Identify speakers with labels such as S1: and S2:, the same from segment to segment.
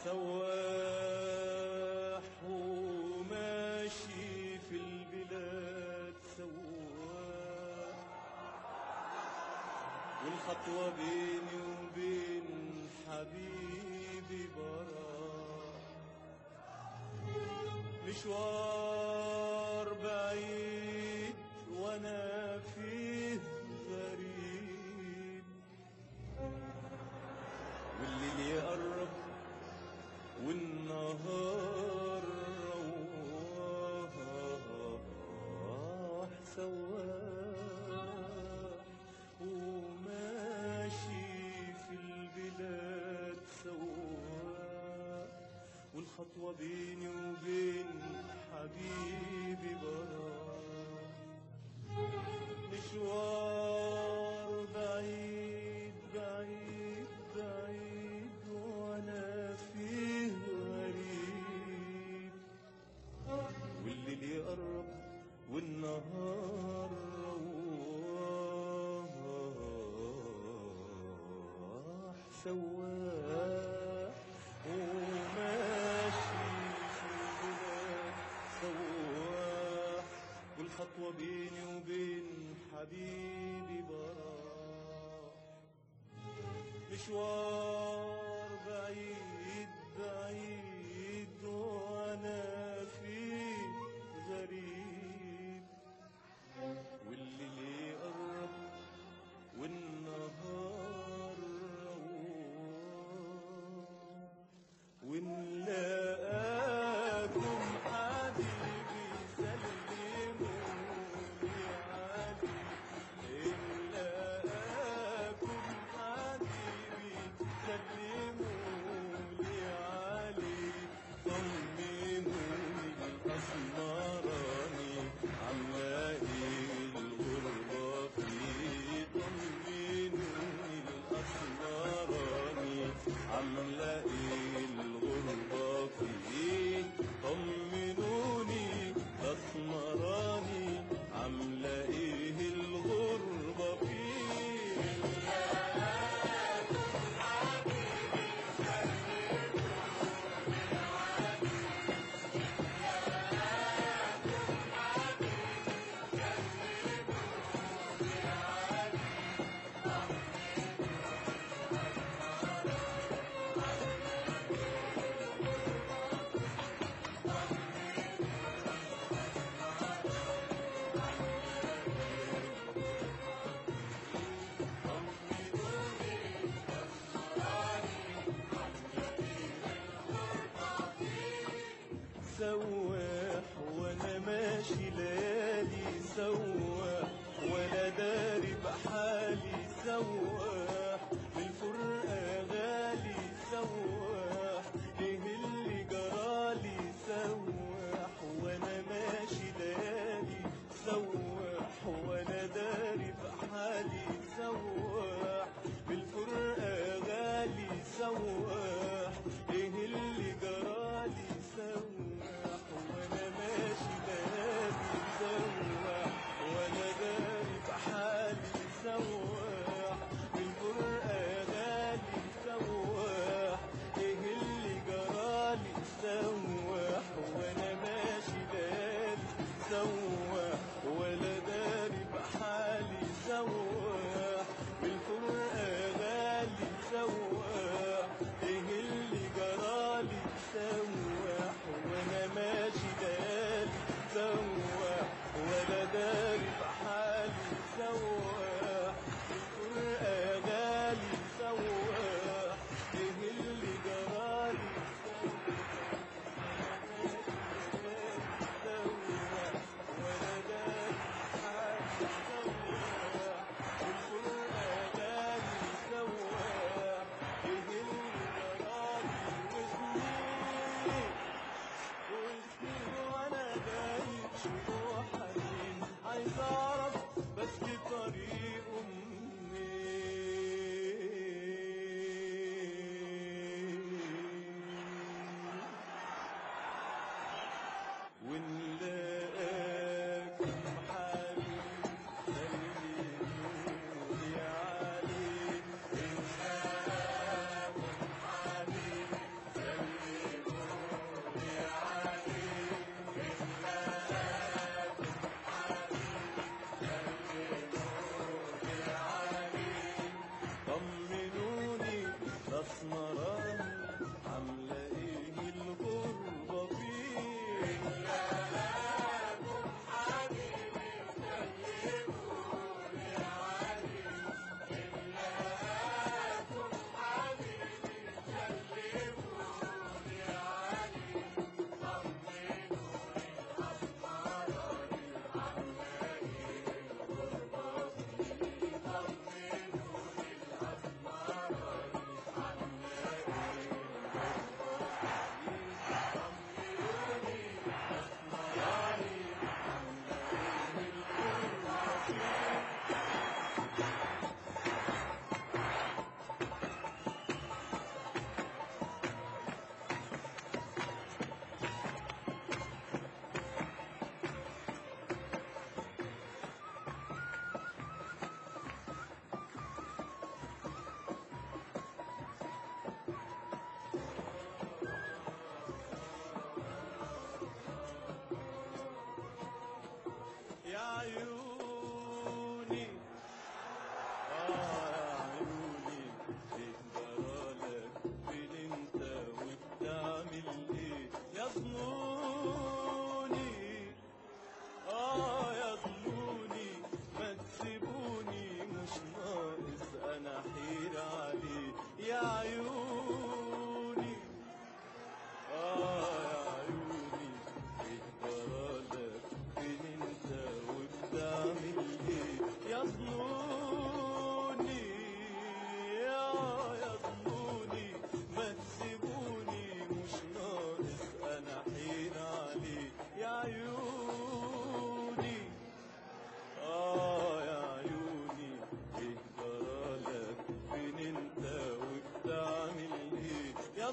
S1: سواح وماشي في البلاد سواح والخطوة بيني وبين حبيبي براح مشوار بعيد وانا فيه غريب والليل يقرب والنهار رواح سواح وماشي في البلاد سواح والخطوة بيني وبين حبيبي براح مشوار بعيد بعيد بعيد وانا فيه غريب والليل يقرب والنهار رواح سواح وماشي في البلاد سواح والخطوة بيني وبين حبيبي براح مشوار بعيد بعيد وانا فيه غريب والليل يقرب والنهار رواح ونلاقاكم حبيبي سلموني علي نلاقاكم حبيبي سلموني علي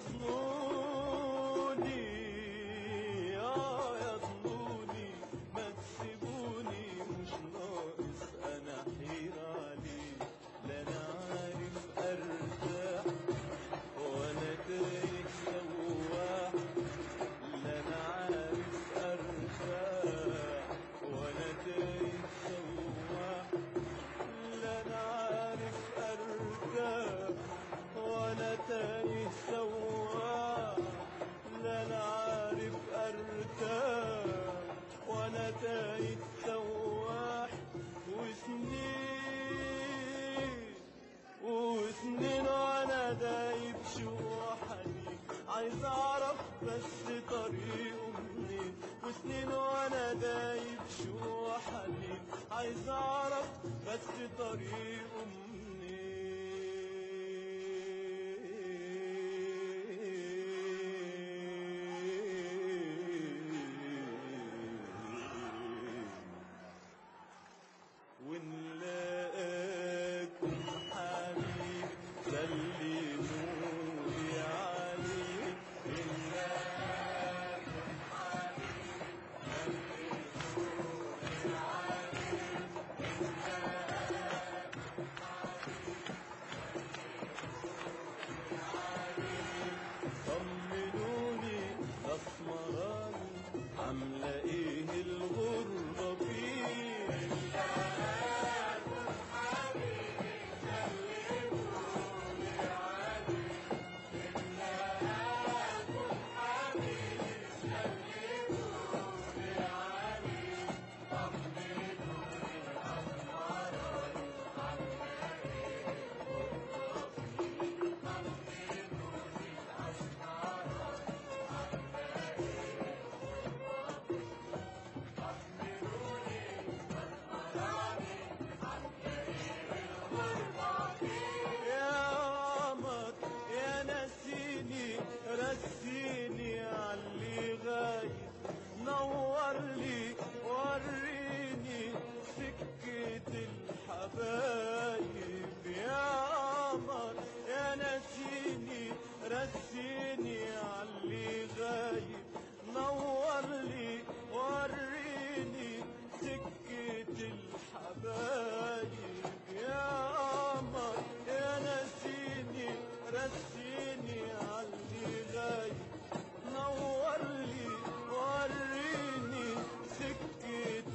S1: يظنوني اه يظنوني ما تسيبوني مش ناقص انا حير عليه لا انا عارف ارتاح وانا تايه سواح لا انا عارف ارتاح وانا تايه سواح لا انا عارف ارتاح وانا تايه سواح لا انا عارف ارتاح وانا تايه سواح وسنين وسنين وانا دايب شوحني عايز اعرف بس طريقه منين وسنين وانا دايب شوحني عايز اعرف بس طريقه منين ونلاقاكم حبيب سلمولي عليه نلاقاكم حبيب طمنوني اسمراني عامله ايه الغربه فيه يا قمر يا نسيني رسيني عاللي غايب نور لي وريني سكة الحبايب يا قمر يا نسيني رسيني عاللي غايب نور لي وريني سكة الحبايب يا قمر يا نسيني رسيني عاللي غايب نور لي وريني سكة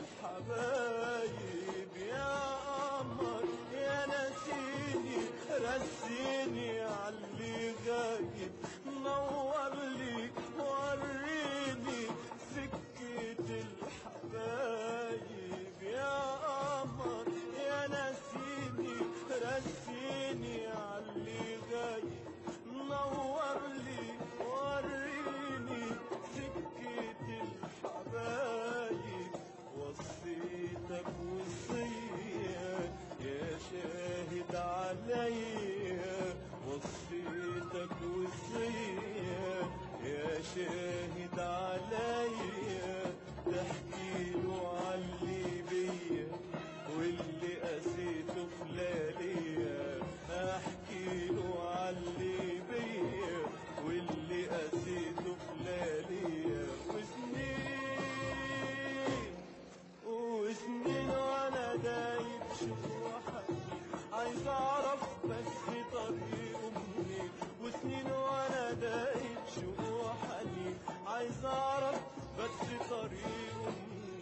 S1: الحبايب يا قمر يا نسيني رسيني عاللي غايب نور لي وريني سكة الحبايب يا قمر يا نسيني رسيني عاللي غايب نور لي وريني سكة الحبايب وصيتك وصية يا شاهد عليا وصيتك وصية يا شاهد عليا تحكي له عاللي بيا واللي قسيته في لياليا احكي له عاللي بيا واللي قسيته في لياليا وسنين وسنين وانا دايب شوحك عايز اعرف بس طريقه منين وسنين وانا دايب شوحني عايز اعرف بس طريقه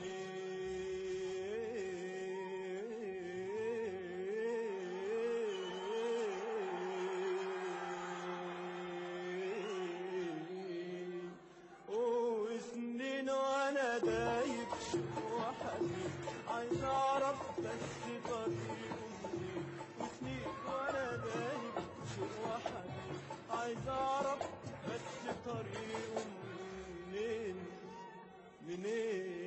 S1: منين وسنين وانا دايب شوحني عايز اعرف بس طريقه منين وسنين وانا دايب شوحني عايز اعرف بس طريقه منين منين